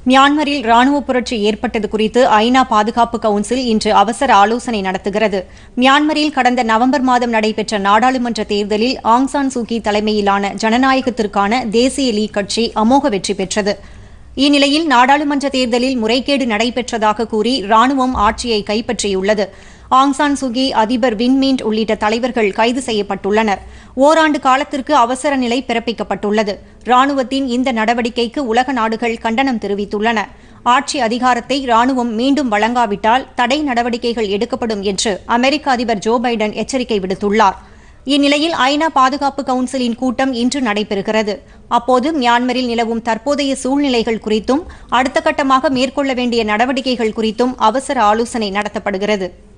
மியான்மரில் ராணுவ புரட்சி ஏற்பட்டது குறித்து ஐநா பாதுகாப்பு கவுன்சில் இன்று அவசர ஆலோசனை நடத்துகிறது மியான்மரில் கடந்த நவம்பர் மாதம் நடைபெற்ற நாடாளுமன்ற தேர்தலில் ஆங் சான் சூகி தலைமையிலான ஜனநாயகத்திற்கான தேசிய லீக் கட்சி அமோக வெற்றி பெற்றது இந்நிலையில் நாடாளுமன்ற தேர்தலில் முறைகேடு நடைபெற்றதாக கூறி ராணுவம் ஆட்சியை கைப்பற்றியுள்ளது ஆங் சான் சுகி அதிபர் வின்மீண்ட் உள்ளிட்ட தலைவர்கள் கைது செய்யப்பட்டுள்ளனர் ஓராண்டு காலத்திற்கு அவசர நிலை பிறப்பிக்கப்பட்டுள்ளது ராணுவத்தின் இந்த நடவடிக்கைக்கு உலக நாடுகள் கண்டனம் தெரிவித்துள்ளன ஆட்சி அதிகாரத்தை ராணுவம் மீண்டும் வழங்காவிட்டால் தடை நடவடிக்கைகள் எடுக்கப்படும் என்று அமெரிக்க அதிபர் ஜோ பைடன் எச்சரிக்கை விடுத்துள்ளார் இந்நிலையில் ஐநா பாதுகாப்பு கவுன்சிலின் கூட்டம் இன்று நடைபெறுகிறது அப்போது மியான்மரில் நிலவும் தற்போதைய சூழ்நிலைகள் குறித்தும் அடுத்த கட்டமாக மேற்கொள்ள வேண்டிய நடவடிக்கைகள் குறித்தும் அவசர ஆலோசனை நடத்தப்படுகிறது